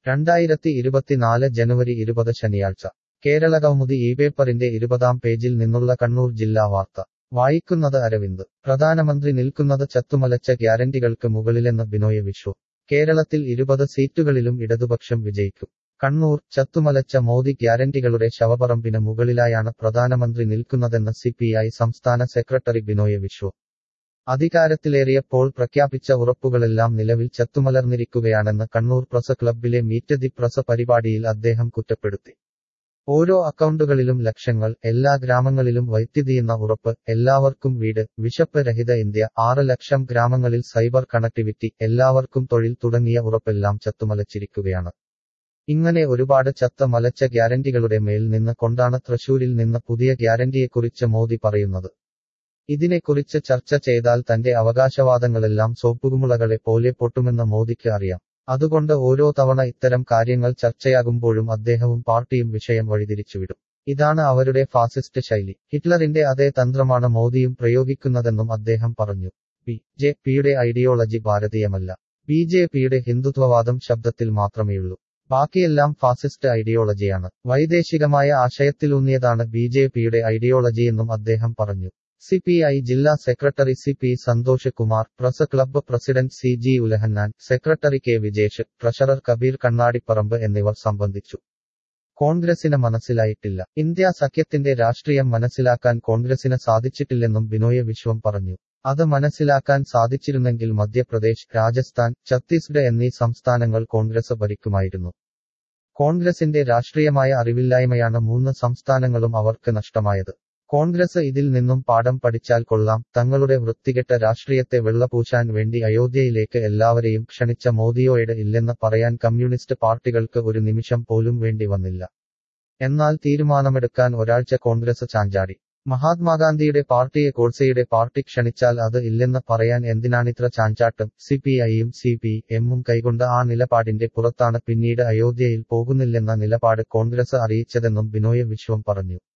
രണ്ടായിരത്തി ഇരുപത്തിനാല് ജനുവരി ഇരുപത് ശനിയാഴ്ച കേരളകൗമുദി ഈ പേപ്പറിന്റെ ഇരുപതാം പേജിൽ നിന്നുള്ള കണ്ണൂർ ജില്ലാ വാർത്ത വായിക്കുന്നത് അരവിന്ദ് പ്രധാനമന്ത്രി നിൽക്കുന്നത് ചത്തുമലച്ച ഗ്യാരന്റികൾക്ക് മുകളിലെന്ന് ബിനോയ് വിശ്വം കേരളത്തിൽ ഇരുപത് സീറ്റുകളിലും ഇടതുപക്ഷം വിജയിക്കും കണ്ണൂർ ചത്തുമലച്ച മോദി ഗ്യാരന്റികളുടെ ശവപറമ്പിന് മുകളിലായാണ് പ്രധാനമന്ത്രി നിൽക്കുന്നതെന്ന് സിപിഐ സംസ്ഥാന സെക്രട്ടറി ബിനോയ് വിശ്വം അധികാരത്തിലേറിയപ്പോൾ പ്രഖ്യാപിച്ച ഉറപ്പുകളെല്ലാം നിലവിൽ ചത്തുമലർന്നിരിക്കുകയാണെന്ന് കണ്ണൂർ പ്രസ് ക്ലബ്ബിലെ മീറ്റ് ദി പ്രസ് പരിപാടിയിൽ അദ്ദേഹം കുറ്റപ്പെടുത്തി ഓരോ അക്കൗണ്ടുകളിലും ലക്ഷങ്ങൾ എല്ലാ ഗ്രാമങ്ങളിലും വൈദ്യുതിയെന്ന ഉറപ്പ് എല്ലാവർക്കും വീട് വിശപ്പ് രഹിത ഇന്ത്യ ആറ് ലക്ഷം ഗ്രാമങ്ങളിൽ സൈബർ കണക്ടിവിറ്റി എല്ലാവർക്കും തൊഴിൽ തുടങ്ങിയ ഉറപ്പെല്ലാം ചത്തുമലച്ചിരിക്കുകയാണ് ഇങ്ങനെ ഒരുപാട് ചത്ത മലച്ച ഗ്യാരന്റികളുടെ മേൽ നിന്ന് കൊണ്ടാണ് തൃശൂരിൽ നിന്ന് പുതിയ ഗ്യാരന്റിയെക്കുറിച്ച് മോദി പറയുന്നത് ഇതിനെക്കുറിച്ച് ചർച്ച ചെയ്താൽ തന്റെ അവകാശവാദങ്ങളെല്ലാം സോപ്പുകുമുളകളെ പോലെ പൊട്ടുമെന്ന് മോദിക്ക് അറിയാം അതുകൊണ്ട് ഓരോ തവണ ഇത്തരം കാര്യങ്ങൾ ചർച്ചയാകുമ്പോഴും അദ്ദേഹവും പാർട്ടിയും വിഷയം വഴിതിരിച്ചുവിടും ഇതാണ് അവരുടെ ഫാസിസ്റ്റ് ശൈലി ഹിറ്റ്ലറിന്റെ അതേ തന്ത്രമാണ് മോദിയും പ്രയോഗിക്കുന്നതെന്നും അദ്ദേഹം പറഞ്ഞു ബി ജെ പിയുടെ ഐഡിയോളജി ഭാരതീയമല്ല ബി ജെ പിയുടെ ഹിന്ദുത്വവാദം ശബ്ദത്തിൽ മാത്രമേയുള്ളൂ ബാക്കിയെല്ലാം ഫാസിസ്റ്റ് ഐഡിയോളജിയാണ് വൈദേശികമായ ആശയത്തിലൂന്നിയതാണ് ബി ജെ പിയുടെ ഐഡിയോളജിയെന്നും അദ്ദേഹം പറഞ്ഞു സി പി ഐ ജില്ലാ സെക്രട്ടറി C P Santhosh Kumar press club president C G Ulahannan secretary K Vijesh treasurer Kabeer Kannadiparamba എന്നിവർ സംബന്ധിച്ചു കോൺഗ്രസിന് മനസ്സിലായിട്ടില്ല ഇന്ത്യ സഖ്യത്തിന്റെ രാഷ്ട്രീയം മനസ്സിലാക്കാൻ കോൺഗ്രസിന് സാധിച്ചിട്ടില്ലെന്നും ബിനോയ് വിശ്വം പറഞ്ഞു അത് മനസ്സിലാക്കാൻ സാധിച്ചിരുന്നെങ്കിൽ മധ്യപ്രദേശ് രാജസ്ഥാൻ ഛത്തീസ്ഗഡ് എന്നീ സംസ്ഥാനങ്ങൾ കോൺഗ്രസ് ഭരിക്കുമായിരുന്നു കോൺഗ്രസിന്റെ രാഷ്ട്രീയമായ അറിവില്ലായ്മയാണ് മൂന്ന് സംസ്ഥാനങ്ങളും അവർക്ക് നഷ്ടമായത് കോൺഗ്രസ് ഇതിൽ നിന്നും പാഠം പഠിച്ചാൽ കൊള്ളാം തങ്ങളുടെ വൃത്തികെട്ട രാഷ്ട്രീയത്തെ വെള്ളപൂശാൻ വേണ്ടി അയോധ്യയിലേക്ക് എല്ലാവരെയും ക്ഷണിച്ച മോദിയോയുടെ ഇല്ലെന്ന് പറയാൻ കമ്മ്യൂണിസ്റ്റ് പാർട്ടികൾക്ക് ഒരു നിമിഷം പോലും വേണ്ടി വന്നില്ല എന്നാൽ തീരുമാനമെടുക്കാൻ ഒരാഴ്ച കോൺഗ്രസ് ചാഞ്ചാടി മഹാത്മാഗാന്ധിയുടെ പാർട്ടിയെ ഗോഡ്സെയുടെ പാർട്ടി ക്ഷണിച്ചാൽ അത് ഇല്ലെന്ന് പറയാൻ എന്തിനാണിത്ര ചാഞ്ചാട്ടം സി പി ഐയും സി പി എമ്മും കൈകൊണ്ട ആ നിലപാടിന്റെ പുറത്താണ് പിന്നീട് അയോധ്യയിൽ പോകുന്നില്ലെന്ന നിലപാട് കോൺഗ്രസ് അറിയിച്ചതെന്നും ബിനോയ് വിശ്വം പറഞ്ഞു